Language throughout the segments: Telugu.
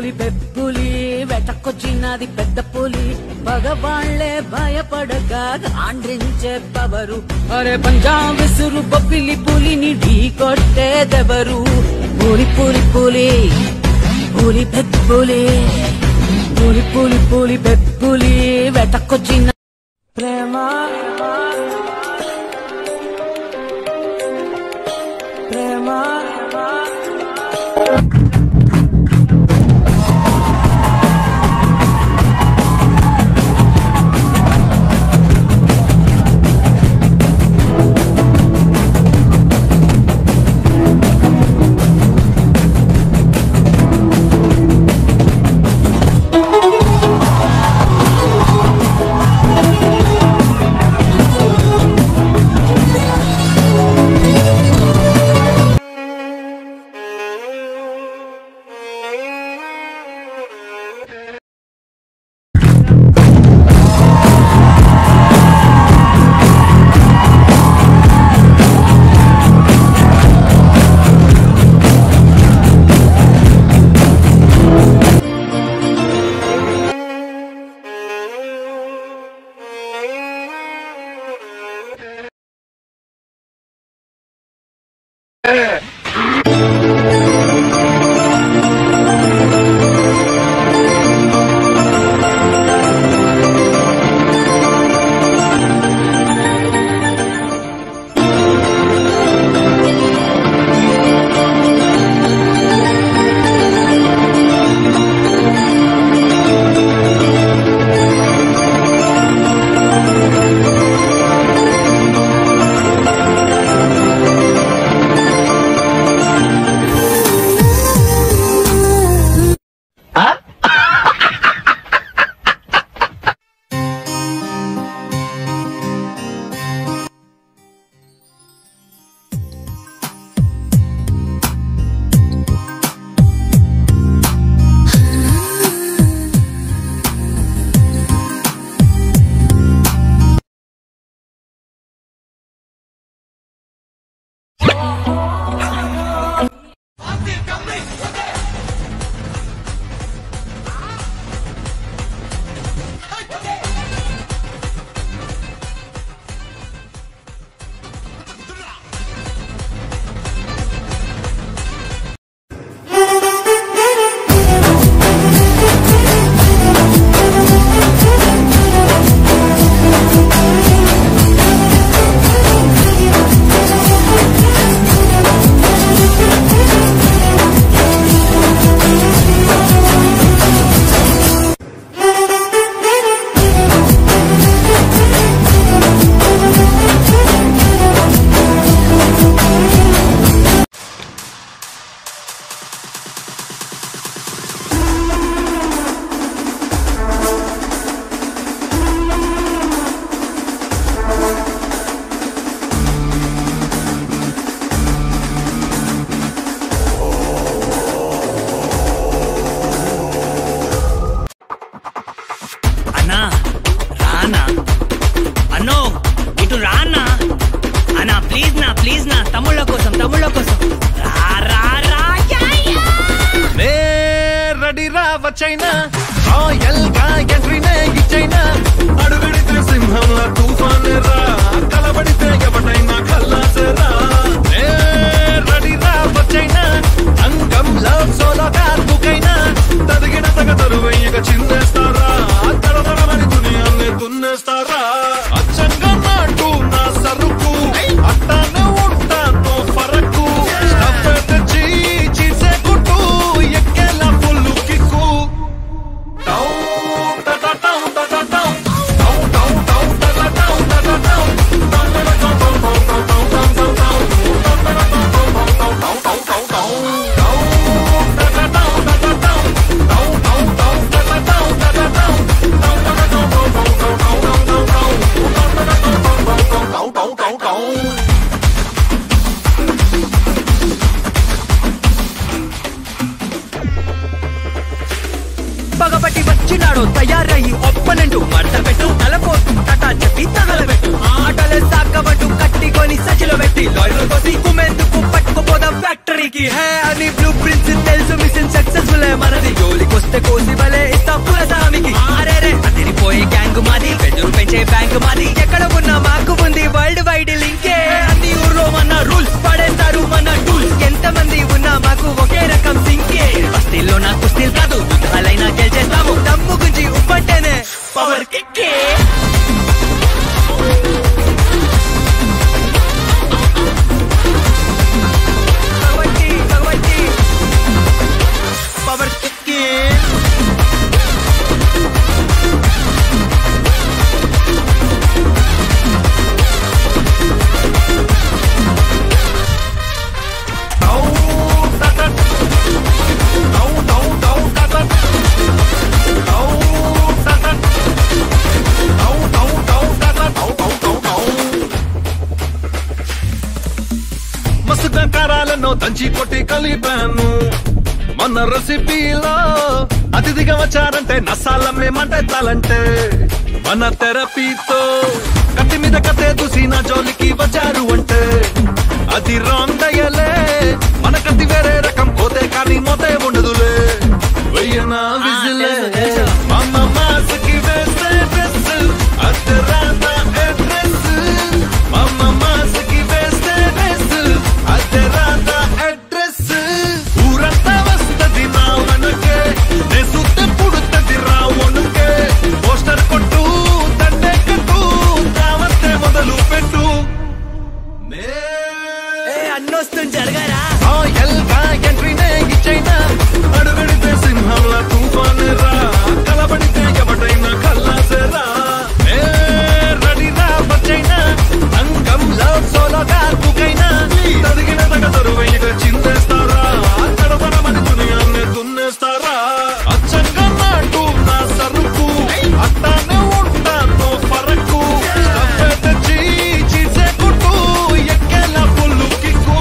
పులి బెప్పులి వెటకొచ్చినది పెద్ద పులి పగవాళ్లే భయపడగా ఆండ్రించే పవరు అరే పంజాబ్ విసురు బొబ్బిలి పులిని ఢీ కొట్టేదెవరు పులి పులి పులి పులి బెప్పులి పులి పులి పులి బెప్పులి వెటకొచ్చిన ప్రేమ ప్రేమ అన్నా రానా అన్నో ఇటు రానా అన్నా ప్లీజ్ నా ప్లీజ్ నా తమ్ముళ్ళ కోసం తమ్ముళ్ళ కోసం రా రా రా యా, యా. రే రెడీ రా వచ్చైనా రాయల్ గా ఎంట్రీనే ఇచ్చైనా అడుగడితే సింహంలా తుఫాన్ రా కలబడితే ఎవడైనా కల్లాసరా రే రెడీ రా వచ్చైనా అంగం లవ్ సోలోగా బుకైనా తదిగిన తగ తరువయ్యగా చిందేస్తారా తడతడమని దునియాన్ని దున్నేస్తారా అచ్చంగా నాటు నా సరుకు అట్టానే ఉంటాను ఫరకు స్టఫ్ తెచ్చి చీసే కుట్టు ఎక్కేలా ఫుల్లు కిక్కు టౌ టా టా టౌ టా టా టౌ టౌ టౌ టౌ టా టా టౌ టా టా టౌ టౌ టా టా టౌ టౌ టౌ టౌ టౌ టౌ టౌ టౌ టౌ టా టా టౌ టౌ టౌ టౌ టౌ టౌ టౌ టౌ టౌ టా టా టౌ టా టా టౌ టౌ టౌ టౌ టా టా టౌ టా టా టౌ టౌ టా టా టౌ టౌ టౌ టౌ టౌ టౌ టౌ టౌ టౌ టా టా టౌ టౌ టౌ టౌ టౌ టౌ టౌ టౌ పగబట్టి వచ్చినాడు తయారయ్యి ఒప్పనంటూ మడత పెట్టు తలపోతు టటా చెప్పి తగలబెట్టు ఆటలే సాగబట్టు కట్టికొని సచిలో పెట్టి లాయర్ కోసి కుమెందుకు పట్టుకుపోదాం ఫ్యాక్టరీకి హే అని బ్లూ ప్రింట్స్ తెలుసు మిషన్ సక్సెస్ఫుల్ మనది జోలికొస్తే దంచి కొట్టి కలిపాను మన రెసిపీలో అతిథిగా వచ్చారంటే నసాలమ్మేమంటే తలంటే మన థెరపీతో కత్తి మీద కత్తే దూసి నా జోలికి వచ్చారు అంటే అది రాంగ్ దయలే మన కత్తి వేరే రకం పోతే కానీ మోతే ఉండదులే వెయ్యనా విజిలే తెలుసు, తెలుసు. మమ్మ మాస్కి వేస్తే డ్రెస్ అద్దరాత అడ్రస్ మమ్మ మాస్కి వేస్తే డ్రెస్ అద్దరాత అడ్రస్ ఊరంతా వస్తది నా వనకే నే సుత్తే పుడుతది రా వణుకే పోస్టర్ కొట్టు దండే కట్టు దావత్తే మొదలు పెట్టు నే అన్నొస్తుంది జరగారా రాయల్ గా ఎంట్రీనే ఇచ్చైనా అడుగడితే సింహంలా తుఫాన్ రా కలబడితే ఎవడైనా కల్లాసరా ఏ రెడీ రా వచ్చైనా అంగంలో సోలోగా తుకైనా తదిగిన తగ తరువైగా చిందేస్తారా తడబడమని దునియాన్ని దున్నేస్తారా అచ్చంగా నాటు నా సరుకు అట్టానే ఉంటాను పరకు స్టఫ్ తెచ్చి చీసే కుట్టు ఎక్కేలా పుల్లు కిక్కు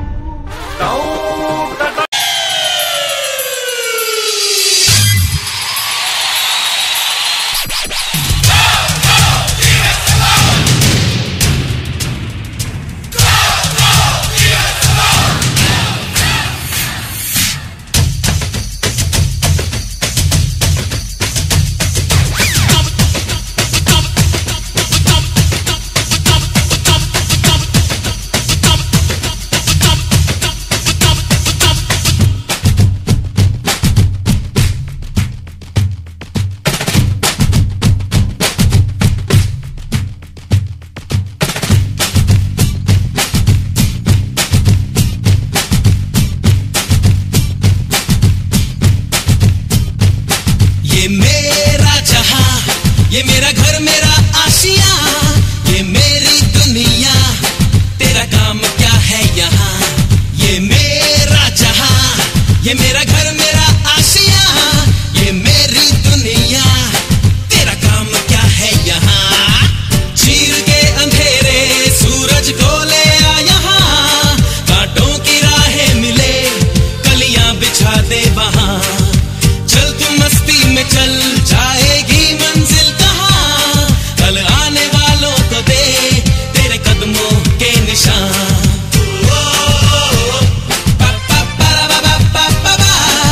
ये मेरा जहां ये मेरा घर मेरा आशिया ये मेरी दुनिया तेरा काम क्या है यहाँ ये मेरा जहां ये मेरा घर मेरा आशिया ये मेरी दुनिया तेरा काम क्या है यहाँ चीर के अंधेरे सूरज को ले आ यहाँ कांटों की राहें मिले कलियां बिछा दे वहां चल तू मस्ती में चल जाएगी मंजिल कहाँ कल आने वालों को दे तेरे कदमों के निशान ओ, पा, पा, पा, रा, बा, बा, पा, पा, बा।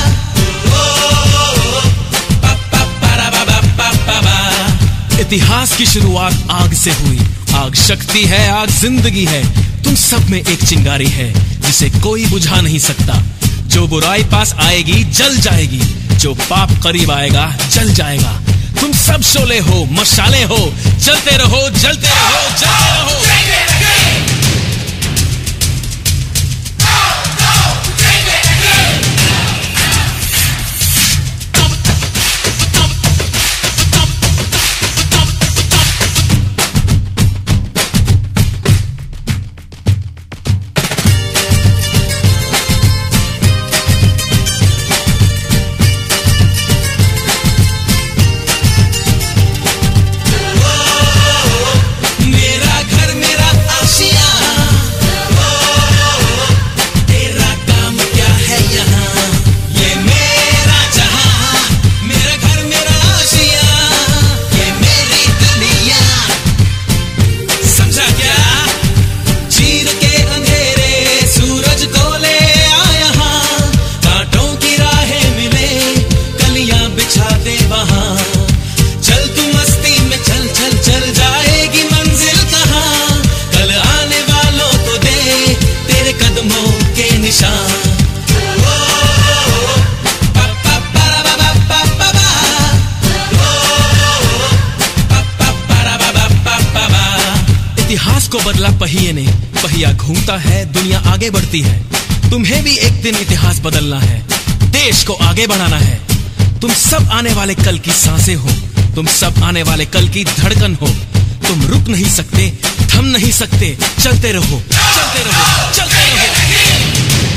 ओ, पा, पा, पा, रा, बा, बा, पा, पा, बा। इतिहास की शुरुआत आग से हुई आग शक्ति है आग जिंदगी है तुम सब में एक चिंगारी है जिसे कोई बुझा नहीं सकता जो बुराई पास आएगी जल जाएगी जो पाप करीब आएगा जल जाएगा तुम सब शोले हो मशाले हो जलते रहो जलते रहो जलते रहो मेरा घर मेरा आशिया तेरा काम क्या है यहाँ ये मेरा जहां मेरा घर मेरा आशिया ये मेरी दुनिया समझा क्या चीर के अंधेरे सूरज को ले आ यहाँ कांटों की राहें मिले कलियां बिछा दे वहां चल तू मस्ती में चल चल चल जाएगी मंजिल कहाँ कल आने वालों को दे तेरे कदमों के निशान ओ, पा, पा, पा, रा, बा, बा, पा, पा, बा। ओ, पा, पा, पा, रा, बा, बा, पा, पा, बा। इतिहास को बदला पहिए ने पहिया घूमता है दुनिया आगे बढ़ती है तुम्हें भी एक दिन इतिहास बदलना है देश को आगे बढ़ाना है तुम सब आने वाले कल की सांसें हो तुम सब आने वाले कल की धड़कन हो तुम रुक नहीं सकते थम नहीं सकते चलते रहो चलते रहो चलते रहो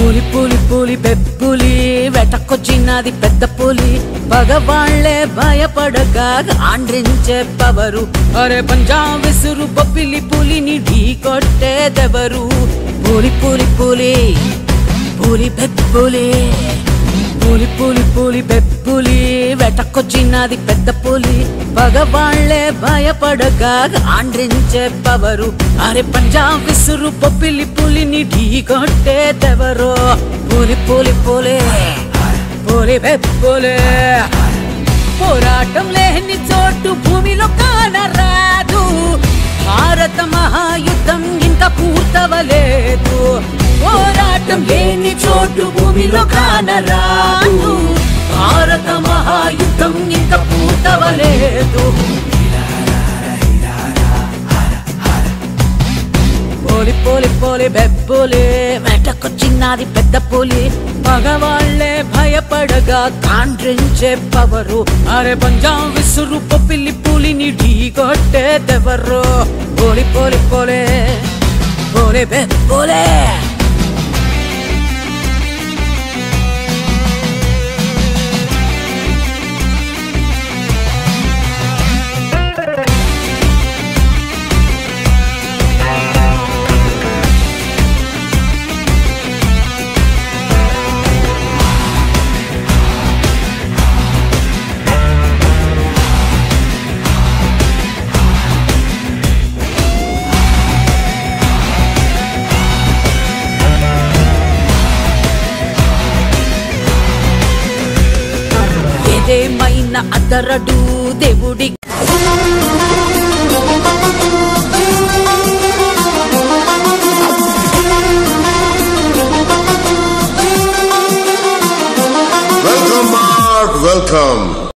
పులి పులి పులి పెప్పులి వెటకొచ్చినది పెద్ద పులి పగవాళ్లే భయపడగా ఆండ్రించే పవరు అరే పంజాబ్ విసురు బొబ్బిలి పులిని ఢీ కొట్టేదెవరు పులి పులి పులి పులి పెప్పులి పులి పులి పులి పెప్పులి వెటకొచ్చినది పెద్ద పులి పగవాళ్లే భయపడగా ఆండ్రించే పవరు అరే పంజాబ్ విసురు పొప్పిలి పులిని ఢీ కొట్టేదెవరో పులి పులి పులి పులి పెప్పులి పోరాటం లేని చోటు భూమిలో కానరాదు భారత మహాయుద్ధం ఇంత పూర్తవలేదు పోరాటం లేని చోటు భూమిలో కానరాదు భారత మహాయుద్ధం ఇంత పూర్తవలేదు పోలి పోలి పోలి బెబ్బులి వెటకొచ్చినది పెద్ద పులి మగవాళ్లే భయపడగా కాండ్రించే పవరు అరే పంజాబ్ విసురు పొప్పిలి పులిని ఢీ కొట్టేదెవరు పోలి పోలి పోలే పోలి బెబ్బులే ఏదేమైనా అదరడు దేవుడి Welcome, Mark. Welcome.